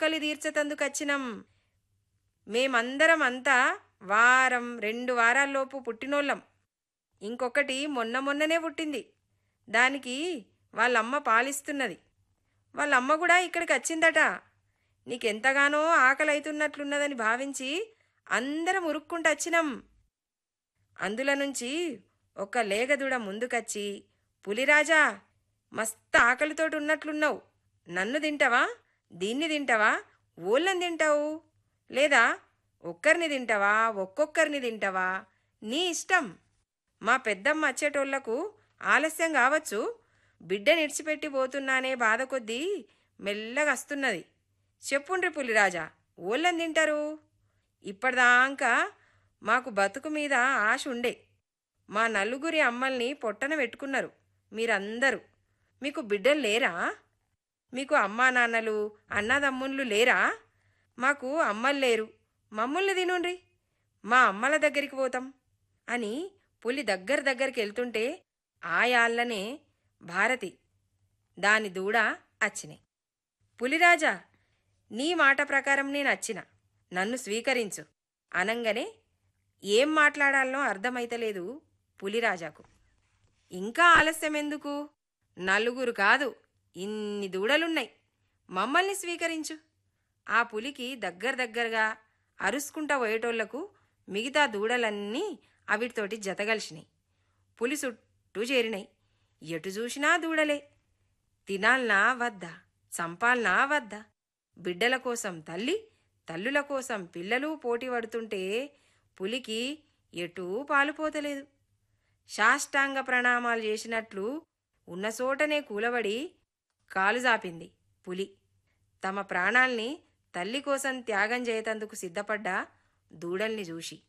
ఆకలి తీర్చతందుకచ్చినం మేమందరం అంతా వారం రెండు వారాల్లోపు పుట్టినోళ్ళం ఇంకొకటి మొన్న మొన్ననే పుట్టింది దానికి వాళ్ళమ్మ పాలిస్తున్నది వాళ్ళమ్మ కూడా ఇక్కడికి వచ్చిందట నీకెంతగానో ఆకలి అవుతున్నట్లున్నదని భావించి అందరం ఉరుక్కుంటూ వచ్చినాం అందులో నుంచి ఒక లేగదుడ ముందుకొచ్చి పులిరాజా మస్తు ఆకలితోటి ఉన్నట్లున్నావు నన్ను తింటావా దీన్ని తింటావా ఊళ్ళని తింటావు లేదా ఒక్కరిని తింటావా ఒక్కొక్కరిని తింటావా నీ ఇష్టం మా పెద్దమ్మ వచ్చేటోళ్లకు ఆలస్యం కావచ్చు బిడ్డ నిడిచిపెట్టి పోతున్నానే బాధ కొద్దీ మెల్లగా వస్తున్నది చెప్పుండ్రి పులిరాజా ఊళ్ళని తింటారు ఇప్పటిదాకా మాకు బతుకు మీద ఆశ ఉండే మా నలుగురి అమ్మల్ని పొట్టన పెట్టుకున్నారు మీరందరూ మీకు బిడ్డలు లేరా మీకు అమ్మా నాన్నలు అన్నదమ్ముళ్ళు లేరా మాకు అమ్మలు లేరు మమ్ముల్ని తినుండ్రి మా అమ్మల దగ్గరికి పోతాం అని పులి దగ్గర దగ్గరికి వెళ్తుంటే ఆయాళ్ళనే భారతి దాని దూడ అచ్చినాయి పులిరాజా నీ మాట ప్రకారం నేను వచ్చిన నన్ను స్వీకరించు అనంగానే ఏం మాట్లాడాలనో అర్థమైతలేదు పులిరాజాకు ఇంకా ఆలస్యం ఎందుకు నలుగురు కాదు ఇన్ని దూడలున్నాయి మమ్మల్ని స్వీకరించు ఆ పులికి దగ్గర దగ్గరగా అరుసుకుంటా పోయేటోళ్లకు మిగతా దూడలన్నీ అవిటితోటి జతగలిసినాయి పులి చుట్టూ చేరినాయి ఎటు చూసినా దూడలే తినాలనా వద్దా చంపాలనా వద్దా బిడ్డల కోసం తల్లి తల్లుల కోసం పిల్లలు పోటీ పడుతుంటే పులికి ఎటూ పాలుపోతలేదు సాష్టాంగ ప్రణామాలు చేసినట్లు ఉన్న చోటనే కూలబడి కాలు జాపింది పులి తమ ప్రాణాల్ని తల్లి కోసం త్యాగం చేయతందుకు సిద్ధపడ్డ దూడల్ని చూసి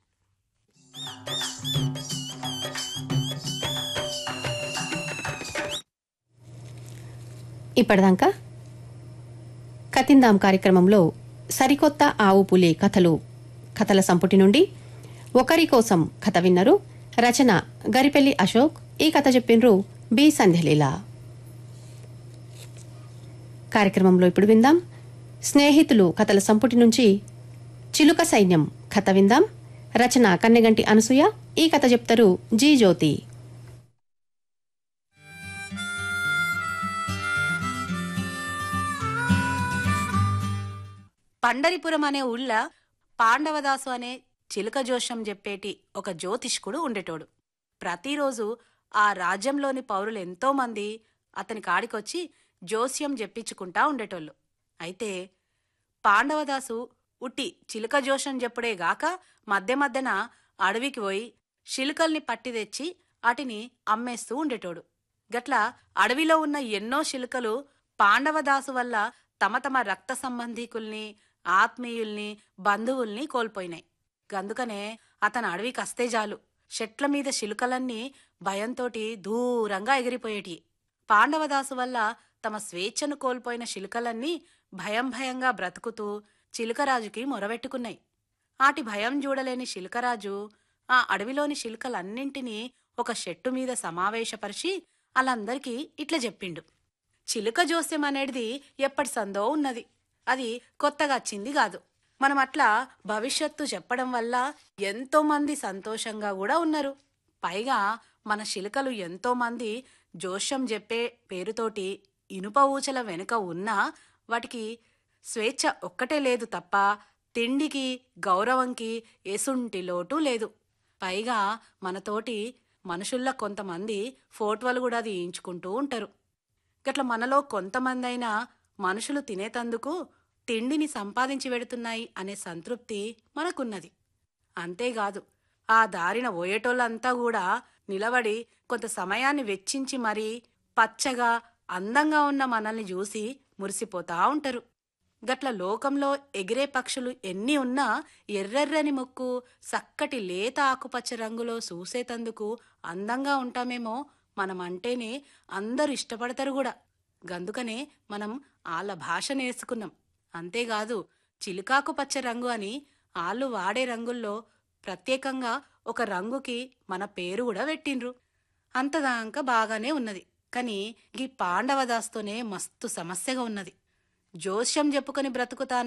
ఇప్పటిదాకా కతిందాం కార్యక్రమంలో సరికొత్త ఆవు పులి కథలు కథల సంపుటి నుండి ఒకరి కోసం కథ విన్నరు రచన గరిపెల్లి అశోక్ ఈ కథ చెప్పినరు బి సంధ్యలీల కార్యక్రమంలో ఇప్పుడు విందాం స్నేహితులు కథల సంపుటి నుంచి చిలుక సైన్యం కథ విందాం రచన కన్నెగంటి అనసూయ ఈ కథ చెప్తారు జీ జ్యోతి పండరిపురం అనే ఊళ్ళ పాండవదాసు అనే చిలుక జోషం చెప్పేటి ఒక జ్యోతిష్కుడు ఉండేటోడు ప్రతిరోజు ఆ రాజ్యంలోని పౌరులు ఎంతో మంది అతని కాడికొచ్చి జోస్యం చెప్పించుకుంటా ఉండేటోళ్ళు అయితే పాండవదాసు ఉట్టి చిలుక జోషం చెప్పుడే గాక మధ్య మధ్యన అడవికి పోయి శిలుకల్ని పట్టి తెచ్చి వాటిని అమ్మేస్తూ ఉండేటోడు గట్ల అడవిలో ఉన్న ఎన్నో శిలుకలు పాండవదాసు వల్ల తమ తమ రక్త సంబంధీకుల్ని ఆత్మీయుల్ని బంధువుల్ని కోల్పోయినాయి గందుకనే అతను అడవికి అస్తే చాలు చెట్ల మీద శిలుకలన్నీ భయంతోటి దూరంగా ఎగిరిపోయేటి పాండవదాసు వల్ల తమ స్వేచ్ఛను కోల్పోయిన శిలుకలన్నీ భయం భయంగా బ్రతుకుతూ చిలుకరాజుకి మొరబెట్టుకున్నాయి ఆటి భయం చూడలేని శిలుకరాజు ఆ అడవిలోని శిలుకలన్నింటినీ ఒక చెట్టు మీద సమావేశపరిచి వాళ్ళందరికీ ఇట్లా చెప్పిండు చిలుక జోస్యం అనేది ఎప్పటి సందో ఉన్నది అది కొత్తగా వచ్చింది కాదు మనం అట్లా భవిష్యత్తు చెప్పడం వల్ల ఎంతో మంది సంతోషంగా కూడా ఉన్నారు పైగా మన శిలుకలు ఎంతో మంది జోష్యం చెప్పే పేరుతోటి ఇనుప ఊచల వెనుక ఉన్నా వాటికి స్వేచ్ఛ ఒక్కటే లేదు తప్ప తిండికి గౌరవంకి ఎసుంటి లోటు లేదు పైగా మనతోటి మనుషుల్లో కొంతమంది ఫోటోలు కూడా తీయించుకుంటూ ఉంటారు గట్ల మనలో కొంతమందైనా మనుషులు తినేతందుకు తిండిని సంపాదించి పెడుతున్నాయి అనే సంతృప్తి మనకున్నది అంతేకాదు ఆ దారిన పోయేటోళ్ళంతా కూడా నిలబడి కొంత సమయాన్ని వెచ్చించి మరీ పచ్చగా అందంగా ఉన్న మనల్ని చూసి మురిసిపోతా ఉంటారు గట్ల లోకంలో ఎగిరే పక్షులు ఎన్ని ఉన్నా ఎర్రెర్రని ముక్కు చక్కటి లేత ఆకుపచ్చ రంగులో చూసేతందుకు అందంగా ఉంటామేమో మనం అంటేనే అందరూ ఇష్టపడతారు కూడా గందుకనే మనం ఆళ్ళ భాష నేర్చుకున్నాం అంతేకాదు చిలుకాకు పచ్చ రంగు అని ఆళ్ళు వాడే రంగుల్లో ప్రత్యేకంగా ఒక రంగుకి మన పేరు కూడా పెట్టిండ్రు అంతదాకా బాగానే ఉన్నది కానీ ఈ పాండవదాస్తోనే మస్తు సమస్యగా ఉన్నది జోస్యం చెప్పుకొని బ్రతుకుతాను